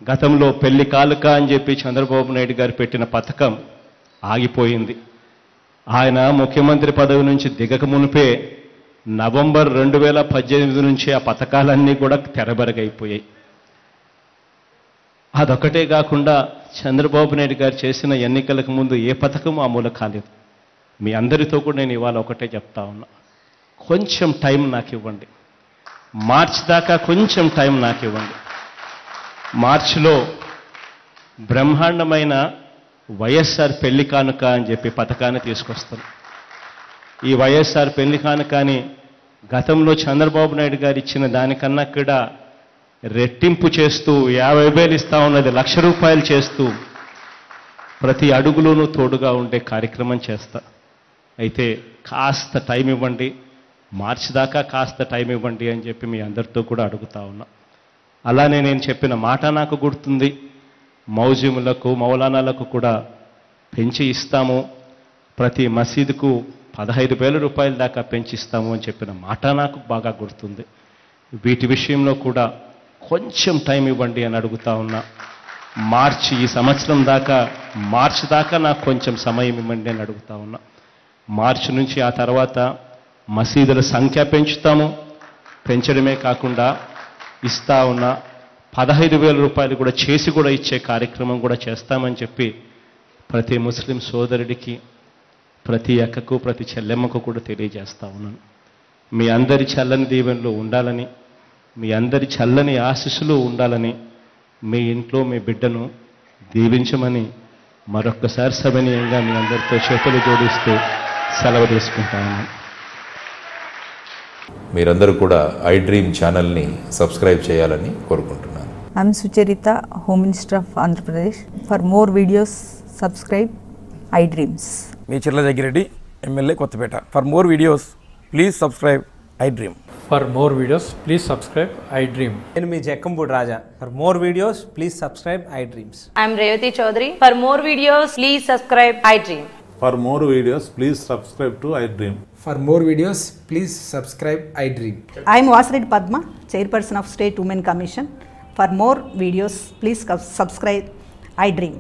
గతంలో పెళ్లి కాలుక అని చెప్పి చంద్రబాబు నాయుడు గారు పెట్టిన పథకం ఆగిపోయింది ఆయన ముఖ్యమంత్రి పదవి నుంచి దిగక మునిపే నవంబర్ రెండు వేల పద్దెనిమిది నుంచి ఆ పథకాలన్నీ కూడా తెరబెరగైపోయాయి అదొకటే కాకుండా చంద్రబాబు నాయుడు గారు చేసిన ఎన్నికలకు ముందు ఏ పథకం అమలు కాలేదు మీ అందరితో కూడా నేను ఇవాళ ఒకటే చెప్తా ఉన్నా కొంచెం టైం నాకు ఇవ్వండి మార్చి దాకా కొంచెం టైం నాకు ఇవ్వండి మార్చిలో బ్రహ్మాండమైన వైఎస్ఆర్ పెళ్లి కానుక అని చెప్పి పథకాన్ని తీసుకొస్తాను ఈ వైఎస్ఆర్ పెళ్లి కానుకని గతంలో చంద్రబాబు నాయుడు గారు ఇచ్చిన దానికన్నా కూడా రెట్టింపు చేస్తూ యాభై వేలు ఇస్తా ఉన్నది లక్ష రూపాయలు చేస్తూ ప్రతి అడుగులోనూ తోడుగా ఉండే కార్యక్రమం చేస్తా అయితే కాస్త టైం ఇవ్వండి మార్చి దాకా కాస్త టైం ఇవ్వండి అని చెప్పి మీ అందరితో కూడా అడుగుతా ఉన్నా అలానే నేను చెప్పిన మాట నాకు గుర్తుంది మౌజిములకు మౌలానాలకు కూడా పెంచి ఇస్తాము ప్రతి మసీదుకు పదహైదు వేల రూపాయల దాకా పెంచిస్తాము అని చెప్పిన మాట నాకు బాగా గుర్తుంది వీటి విషయంలో కూడా కొంచెం టైం ఇవ్వండి అని అడుగుతా ఉన్నా మార్చి ఈ సంవత్సరం దాకా మార్చి దాకా నాకు కొంచెం సమయం ఇవ్వండి అని అడుగుతా ఉన్నా మార్చి నుంచి ఆ తర్వాత మసీదుల సంఖ్య పెంచుతాము పెంచడమే కాకుండా ఇస్తా ఉన్న పదహైదు వేల రూపాయలు కూడా చేసి కూడా ఇచ్చే కార్యక్రమం కూడా చేస్తామని చెప్పి ప్రతి ముస్లిం సోదరుడికి ప్రతి అక్కకు ప్రతి చెల్లెమ్మకు కూడా తెలియజేస్తా ఉన్నాను మీ అందరి చల్లని దీవెనలు ఉండాలని మీ అందరి చల్లని ఆశీస్సులు ఉండాలని మీ ఇంట్లో మీ బిడ్డను దీవించమని మరొక్కసారి సభనీయంగా మీ అందరితో చేతులు జోడిస్తూ సెలవు తీసుకుంటా ఉన్నాను మీరందరూ కూడా ఐ డ్రీమ్ ఛానల్ని సబ్స్క్రైబ్ చేయాలని కోరుకుంటున్నాను I'm Sucharita, Home Minister of Andhra Pradesh. For more videos, subscribe iDreams. మీ Chirla Jaggireddy MLA Kothapeta for more videos please subscribe I dream For more videos, please subscribe I Dream. నేను మీ Jakkampudi Raja for more videos please subscribe I dreams I'm Revati Chaudhary. For more videos, please subscribe iDream. For more videos, please subscribe to iDream. For more videos, please subscribe iDream. I am Vasireddy Padma, Chairperson of State Women Commission. For more videos, please subscribe iDream.